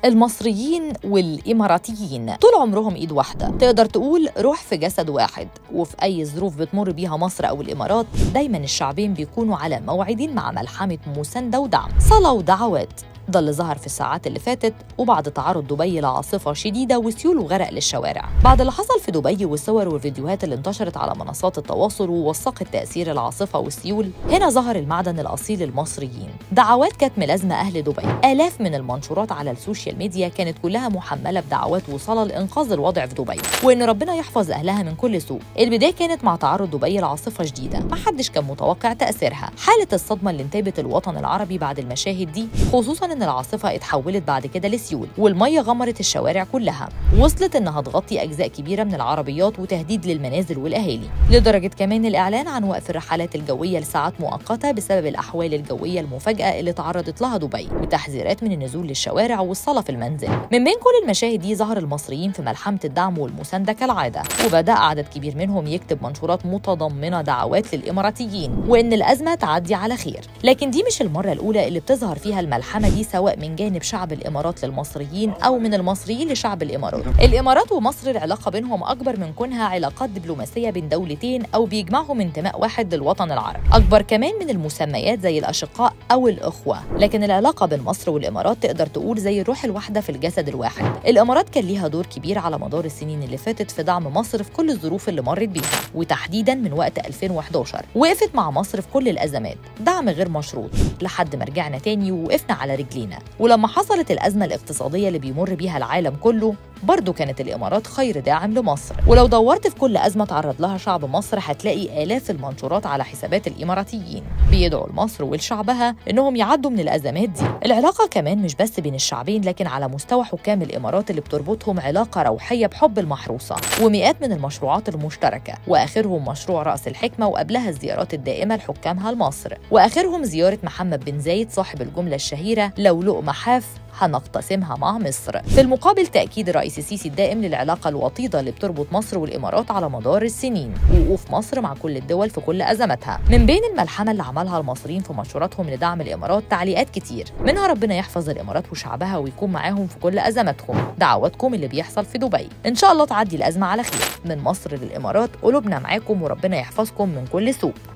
المصريين والإماراتيين طول عمرهم إيد واحدة تقدر تقول روح في جسد واحد وفي أي ظروف بتمر بيها مصر أو الإمارات دايما الشعبين بيكونوا على موعد مع ملحمة مساندة ودعم صلاة ودعوات ده اللي ظهر في الساعات اللي فاتت وبعد تعرض دبي لعاصفة شديدة وسيول وغرق للشوارع بعد اللي حصل في دبي والصور والفيديوهات اللي انتشرت على منصات التواصل ووثقت تأثير العاصفة والسيول هنا ظهر المعدن الأصيل للمصريين دعوات كانت ملازمة أهل دبي آلاف من المنشورات على السوشيال ميديا كانت كلها محملة بدعوات وصلة لإنقاذ الوضع في دبي وإن ربنا يحفظ أهلها من كل سوء البداية كانت مع تعرض دبي لعاصفة شديدة محدش كان متوقع تأثيرها حالة الصدمة اللي انتابت الوطن العربي بعد المشاهد دي خصوصا ان العاصفه اتحولت بعد كده لسيول والميه غمرت الشوارع كلها وصلت انها تغطي اجزاء كبيره من العربيات وتهديد للمنازل والاهالي لدرجه كمان الاعلان عن وقف الرحلات الجويه لساعات مؤقته بسبب الاحوال الجويه المفاجاه اللي تعرضت لها دبي وتحذيرات من النزول للشوارع والصلاه في المنزل من بين كل المشاهد دي ظهر المصريين في ملحمه الدعم والمسانده كالعاده وبدا عدد كبير منهم يكتب منشورات متضمنه دعوات للاماراتيين وان الازمه تعدي على خير لكن دي مش المره الاولى اللي بتظهر فيها الملحمه دي سواء من جانب شعب الامارات للمصريين او من المصريين لشعب الامارات الامارات ومصر العلاقه بينهم اكبر من كونها علاقات دبلوماسيه بين دولتين او بيجمعهم انتماء واحد للوطن العربي اكبر كمان من المسميات زي الاشقاء او الاخوه لكن العلاقه بين مصر والامارات تقدر تقول زي الروح الواحده في الجسد الواحد الامارات كان ليها دور كبير على مدار السنين اللي فاتت في دعم مصر في كل الظروف اللي مرت بيها وتحديدا من وقت 2011 وقفت مع مصر في كل الازمات دعم غير مشروط لحد ما رجعنا تاني ووقفنا على رجلينا ولما حصلت الأزمة الاقتصادية اللي بيمر بيها العالم كله برضه كانت الإمارات خير داعم لمصر ولو دورت في كل أزمة تعرض لها شعب مصر هتلاقي آلاف المنشورات على حسابات الإماراتيين بيدعوا لمصر ولشعبها إنهم يعدوا من الأزمات دي العلاقة كمان مش بس بين الشعبين لكن على مستوى حكام الإمارات اللي بتربطهم علاقة روحية بحب المحروسة ومئات من المشروعات المشتركة وآخرهم مشروع رأس الحكمة وقبلها الزيارات الدائمة لحكامها لمصر وآخرهم زيارة محمد بن زايد صاحب الجملة الشهيرة لو لقمة حاف هنقتسمها مع مصر في المقابل تأكيد الرئيس السيسي الدائم للعلاقة الوطيدة اللي بتربط مصر والإمارات على مدار السنين ووقوف مصر مع كل الدول في كل أزماتها من بين الملحمة اللي عملها المصريين في مشوراتهم لدعم الإمارات تعليقات كتير منها ربنا يحفظ الإمارات وشعبها ويكون معاهم في كل أزماتهم دعواتكم اللي بيحصل في دبي إن شاء الله تعدي الأزمة على خير من مصر للإمارات قلوبنا معاكم وربنا يحفظكم من كل سوء